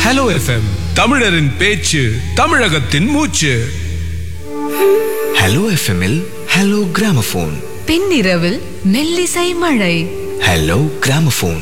hello FM தமிழரின் பேச்சு தமிழகத்தின் மூச்சு ஹலோ எஃப்எம்மில் ஹலோ கிராமபோன் பின்னிரவில் மெல்லிசை மழை ஹலோ கிராமபோன்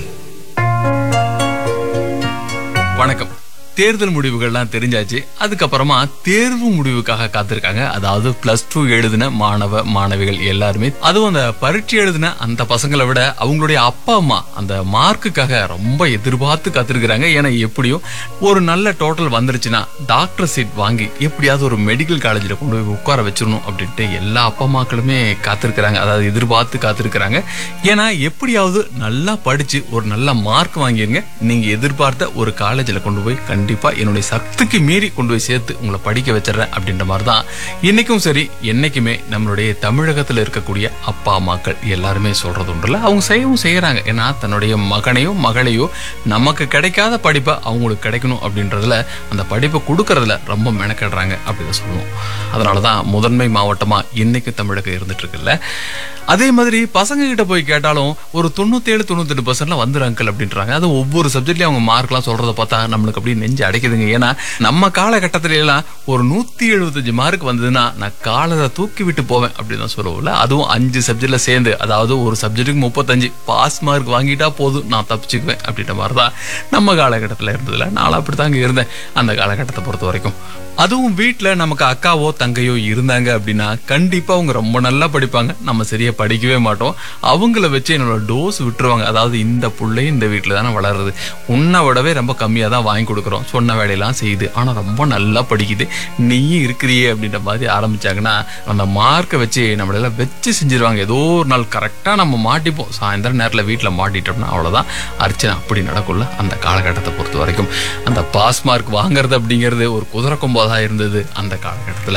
வணக்கம் தேர்தல் முடிவுகள்லாம் தெரிஞ்சாச்சு அதுக்கப்புறமா தேர்வு முடிவுக்காக காத்திருக்காங்க அதாவது பிளஸ் டூ எழுதின மாணவ மாணவிகள் எல்லாருமே அதுவும் அந்த பரீட்சை எழுதின அந்த பசங்களை விட அவங்களுடைய அப்பா அம்மா அந்த மார்க்குக்காக ரொம்ப எதிர்பார்த்து காத்திருக்கிறாங்க ஏன்னா எப்படியும் ஒரு நல்ல டோட்டல் வந்துருச்சுன்னா டாக்டர் சீட் வாங்கி எப்படியாவது ஒரு மெடிக்கல் காலேஜில் கொண்டு போய் உட்கார வச்சிடணும் அப்படின்ட்டு எல்லா அப்பா அம்மாக்களுமே காத்திருக்கிறாங்க அதாவது எதிர்பார்த்து காத்திருக்கிறாங்க ஏன்னா எப்படியாவது நல்லா படிச்சு ஒரு நல்ல மார்க் வாங்கிருங்க நீங்க எதிர்பார்த்த ஒரு காலேஜில் கொண்டு போய் கண்டிப்பா என்னுடைய சக்திக்கு மீறி கொண்டு போய் சேர்த்து உங்களை படிக்க வச்சிடறேன் அப்படின்ற மாதிரி தான் இன்னைக்கும் சரி என்னைக்குமே நம்மளுடைய தமிழகத்தில் இருக்கக்கூடிய அப்பா அம்மாக்கள் எல்லாருமே சொல்றது உண்டுல அவங்க செய்யவும் செய்யறாங்க ஏன்னா தன்னுடைய மகனையோ மகளையோ நமக்கு கிடைக்காத படிப்பை அவங்களுக்கு கிடைக்கணும் அப்படின்றதுல அந்த படிப்பை கொடுக்கறதுல ரொம்ப மெனக்கடுறாங்க அப்படின்னு சொல்லணும் அதனால தான் முதன்மை மாவட்டமா இன்னைக்கு தமிழகம் இருந்துட்டு இருக்குல்ல அதே மாதிரி பசங்க கிட்ட போய் கேட்டாலும் ஒரு தொண்ணூத்தேழு தொண்ணூத்தெட்டு பர்சன்ட்லாம் வந்துரு அங்கிள் அப்படின்றாங்க அது ஒவ்வொரு சப்ஜெக்ட்லயும் அவங்க மார்க்லாம் சொல்றத பார்த்தா நம்மளுக்கு அப்படியே நெஞ்சு அடைக்குதுங்க ஏன்னா நம்ம காலகட்டத்தில எல்லாம் ஒரு நூத்தி எழுபத்தஞ்சு மார்க் வந்ததுன்னா நான் காலத்தை தூக்கி விட்டு போவேன் அப்படின்னு தான் சொல்லுவோம்ல அதுவும் அஞ்சு சப்ஜெக்ட்ல சேர்ந்து அதாவது ஒரு சப்ஜெக்ட்டுக்கு முப்பத்தஞ்சு பாஸ் மார்க் வாங்கிட்டா போதும் நான் தப்பிச்சுக்குவேன் அப்படின்ற மாதிரி தான் நம்ம காலகட்டத்தில் இருந்ததுல நான் அப்படித்தாங்க இருந்தேன் அந்த காலகட்டத்தை பொறுத்த வரைக்கும் அதுவும் வீட்ல நமக்கு அக்காவோ தங்கையோ இருந்தாங்க அப்படின்னா கண்டிப்பா அவங்க ரொம்ப நல்லா படிப்பாங்க நம்ம சரியா படிக்கவே மாட்டோம் அவங்கள வச்சு என்னோட டோஸ் விட்டுருவாங்க அதாவது இந்த புள்ளை இந்த வீட்டில் தானே வளருது உன்னை விடவே ரொம்ப கம்மியாக தான் வாங்கி கொடுக்குறோம் சொன்ன வேலையெல்லாம் செய்யுது ஆனால் ரொம்ப நல்லா படிக்குது நீயும் இருக்கிறியே அப்படின்ற மாதிரி ஆரம்பிச்சாங்கன்னா அந்த மார்க்கை வச்சு நம்மளெல்லாம் வச்சு செஞ்சிருவாங்க ஏதோ ஒரு நாள் கரெக்டாக நம்ம மாட்டிப்போம் சாயந்தரம் நேரத்தில் வீட்டில் மாட்டிட்டோம்னா அவ்வளோதான் அர்ச்சனை அப்படி நடக்கும்ல அந்த காலகட்டத்தை பொறுத்த வரைக்கும் அந்த பாஸ் மார்க் வாங்குறது அப்படிங்கிறது ஒரு குதிரை கொம்போதா இருந்தது அந்த காலகட்டத்தில்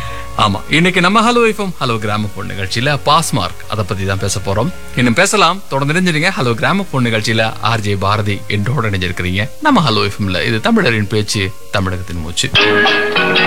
ஆமா இன்னைக்கு நம்ம ஹலோ ஐஃபம் ஹலோ கிராம பொண்ணு நிகழ்ச்சியில பாஸ் மார்க் அதை பத்தி தான் பேச போறோம் இன்னும் பேசலாம் தொடர்ந்து இணைஞ்சிருங்க ஹலோ கிராம பொண்ணு நிகழ்ச்சியில ஆர்ஜே பாரதி என்றோட இணைஞ்சிருக்கிறீங்க நம்ம ஹலோ ஐஃபம்ல இது தமிழரின் பேச்சு தமிழகத்தின் மூச்சு